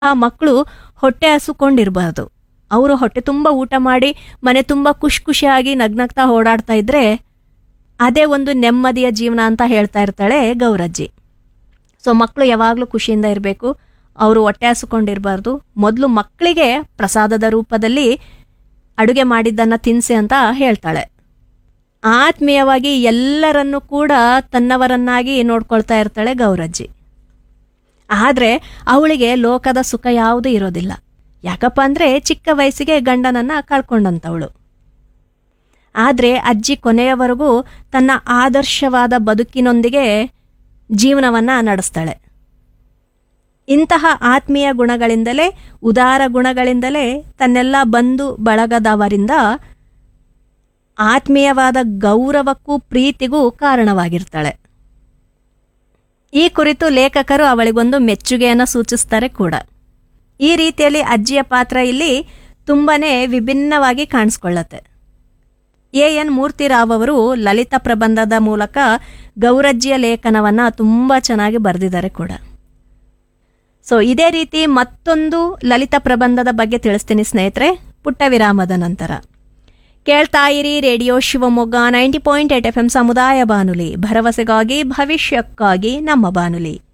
ಆ ಮಕ್ಕಳು ಹೊಟ್ಟೆ ಹಸುಕೊಂಡಿರಬಾರ್ದು ಅವರು ಹೊಟ್ಟೆ ತುಂಬ ಊಟ ಮಾಡಿ ಮನೆ ತುಂಬ ಖುಷಿ ಖುಷಿಯಾಗಿ ನಗ್ನಗ್ತಾ ಓಡಾಡ್ತಾ ಇದ್ರೆ ಅದೇ ಒಂದು ನೆಮ್ಮದಿಯ ಜೀವನ ಅಂತ ಹೇಳ್ತಾ ಇರ್ತಾಳೆ ಗೌರಜ್ಜಿ ಸೊ ಮಕ್ಕಳು ಯಾವಾಗಲೂ ಖುಷಿಯಿಂದ ಇರಬೇಕು ಅವರು ಹೊಟ್ಟೆ ಹಸುಕೊಂಡಿರಬಾರ್ದು ಮೊದಲು ಮಕ್ಕಳಿಗೆ ಪ್ರಸಾದದ ರೂಪದಲ್ಲಿ ಅಡುಗೆ ಮಾಡಿದ್ದನ್ನು ತಿನ್ನಿಸಿ ಅಂತ ಹೇಳ್ತಾಳೆ ಆತ್ಮೀಯವಾಗಿ ಎಲ್ಲರನ್ನೂ ಕೂಡ ತನ್ನವರನ್ನಾಗಿ ನೋಡ್ಕೊಳ್ತಾ ಇರ್ತಾಳೆ ಗೌರಜ್ಜಿ ಆದರೆ ಅವಳಿಗೆ ಲೋಕದ ಸುಖ ಯಾವುದೂ ಇರೋದಿಲ್ಲ ಯಾಕಪ್ಪ ಅಂದರೆ ಚಿಕ್ಕ ವಯಸ್ಸಿಗೆ ಗಂಡನನ್ನು ಕಳ್ಕೊಂಡಂಥವಳು ಆದರೆ ಅಜ್ಜಿ ಕೊನೆಯವರೆಗೂ ತನ್ನ ಆದರ್ಶವಾದ ಬದುಕಿನೊಂದಿಗೆ ಜೀವನವನ್ನು ನಡೆಸ್ತಾಳೆ ಇಂತಹ ಆತ್ಮೀಯ ಗುಣಗಳಿಂದಲೇ ಉದಾರ ಗುಣಗಳಿಂದಲೇ ತನ್ನೆಲ್ಲ ಬಂಧು ಬಳಗದವರಿಂದ ಆತ್ಮೀಯವಾದ ಗೌರವಕ್ಕೂ ಪ್ರೀತಿಗೂ ಕಾರಣವಾಗಿರ್ತಾಳೆ ಈ ಕುರಿತು ಲೇಖಕರು ಅವಳಿಗೊಂದು ಮೆಚ್ಚುಗೆಯನ್ನು ಸೂಚಿಸ್ತಾರೆ ಕೂಡ ಈ ರೀತಿಯಲ್ಲಿ ಅಜ್ಜಿಯ ಪಾತ್ರ ಇಲ್ಲಿ ತುಂಬನೇ ವಿಭಿನ್ನವಾಗಿ ಕಾಣಿಸ್ಕೊಳ್ಳುತ್ತೆ ಎ ಎನ್ ಮೂರ್ತಿರಾವ್ ಅವರು ಲಲಿತ ಪ್ರಬಂಧದ ಮೂಲಕ ಗೌರಜ್ಜಿಯ ಲೇಖನವನ್ನು ತುಂಬ ಚೆನ್ನಾಗಿ ಬರೆದಿದ್ದಾರೆ ಕೂಡ ಸೊ ಇದೇ ರೀತಿ ಮತ್ತೊಂದು ಲಲಿತ ಪ್ರಬಂಧದ ಬಗ್ಗೆ ತಿಳಿಸ್ತೀನಿ ಸ್ನೇಹಿತರೆ ಪುಟ್ಟ ವಿರಾಮದ ನಂತರ ಕೇಳ್ತಾ ಇರಿ radio Shivamogga ninety point eight F M ಸಮುದಾಯ ಬಾನುಲಿ ಭರವಸೆಗಾಗಿ ಭವಿಷ್ಯಕ್ಕಾಗಿ ನಮ್ಮ ಬಾನುಲಿ